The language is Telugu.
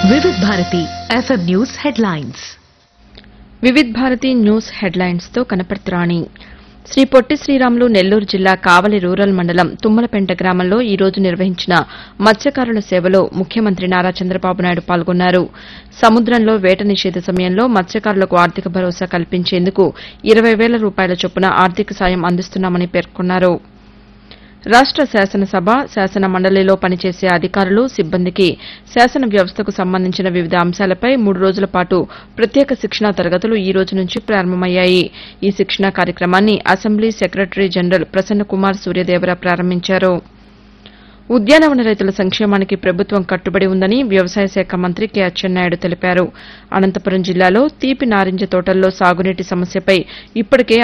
వివిధ Bharati FM news headlines Vividh Bharati news headlines తో కనపర్తిరాణి శ్రీ పొట్టి శ్రీరాములు నెల్లూరు జిల్లా కావలి రూరల్ మండలం తుమ్మలపెంట గ్రామంలో ఈ రోజు నిర్వహించిన మత్స్యకారుల సేవలో ముఖ్యమంత్రి నారా చంద్రబాబు నాయుడు పాల్గొన్నారు సముద్రంలో వేట నిషేధ సమయంలో మత్స్యకారులకు ఆర్థిక భరోసా కల్పించేందుకు ఇరవై వేల రూపాయల చొప్పున ఆర్థిక సాయం అందిస్తున్నామని పేర్కొన్నారు రాష్ట శాసనసభ శాసన మండలిలో పనిచేసే అధికారులు సిబ్బందికి శాసన వ్యవస్థకు సంబంధించిన వివిధ అంశాలపై మూడు రోజుల పాటు ప్రత్యేక శిక్షణా తరగతులు ఈ రోజు నుంచి ప్రారంభమయ్యాయి ఈ శిక్షణా కార్యక్రమాన్ని assembly secretary general Prasanna Kumar Suryadevara ప్రారంభించారు ఉద్యానవన రైతుల సంక్షేమానికి ప్రభుత్వం కట్టుబడి ఉందని వ్యవసాయ శాఖ మంత్రి కె అచ్చెన్నాయుడు తెలిపారు అనంతపురం జిల్లాలో తీపి నారింజ తోటల్లో సాగునీటి సమస్యపై ఇప్పటికే